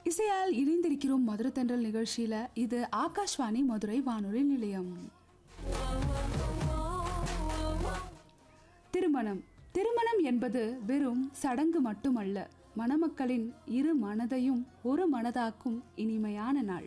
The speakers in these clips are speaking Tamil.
இசையால் இணைந்திருக்கிறோம் மதுரை தென்றல் நிகழ்ச்சியில இது ஆகாஷ்வாணி மதுரை வானொலி நிலையம் திருமணம் திருமணம் என்பது வெறும் சடங்கு மட்டுமல்ல மணமக்களின் இரு மனதையும் ஒரு மனதாக்கும் இனிமையான நாள்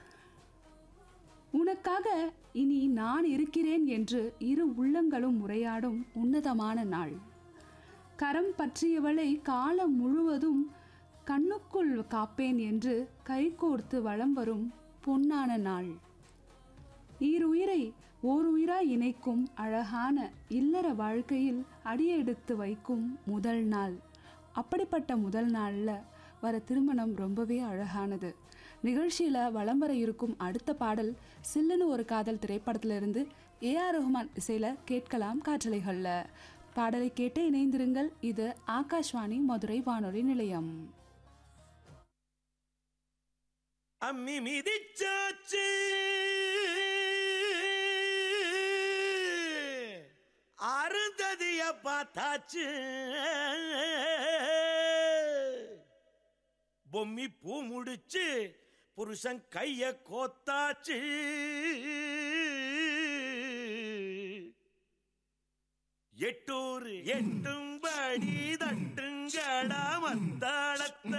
உனக்காக இனி நான் இருக்கிறேன் என்று இரு உள்ளங்களும் உரையாடும் உன்னதமான நாள் கரம் பற்றியவளை காலம் முழுவதும் கண்ணுக்குள் காப்பேன் என்று கைகோர்த்து வலம் வரும் பொன்னான நாள் ஈருயிரை ஓருயிராய் இணைக்கும் அழகான இல்லற வாழ்க்கையில் அடியெடுத்து வைக்கும் முதல் நாள் அப்படிப்பட்ட முதல் நாளில் வர திருமணம் ரொம்பவே அழகானது நிகழ்ச்சியில் வலம் வர இருக்கும் அடுத்த பாடல் சில்லுன்னு ஒரு காதல் திரைப்படத்திலிருந்து ஏ ஆர் ரஹ்மான் இசையில் கேட்கலாம் காற்றலைகளில் பாடலை கேட்டு இணைந்திருங்கள் இது ஆகாஷ்வாணி மதுரை வானொலி நிலையம் அம்மி மிதிச்சாச்சு அருந்ததிய பார்த்தாச்சு பொம்மி பூ முடிச்சு புருஷன் கைய கோத்தாச்சு எட்டூர் எட்டும்படி தட்டுங்கடா மத்தாளத்த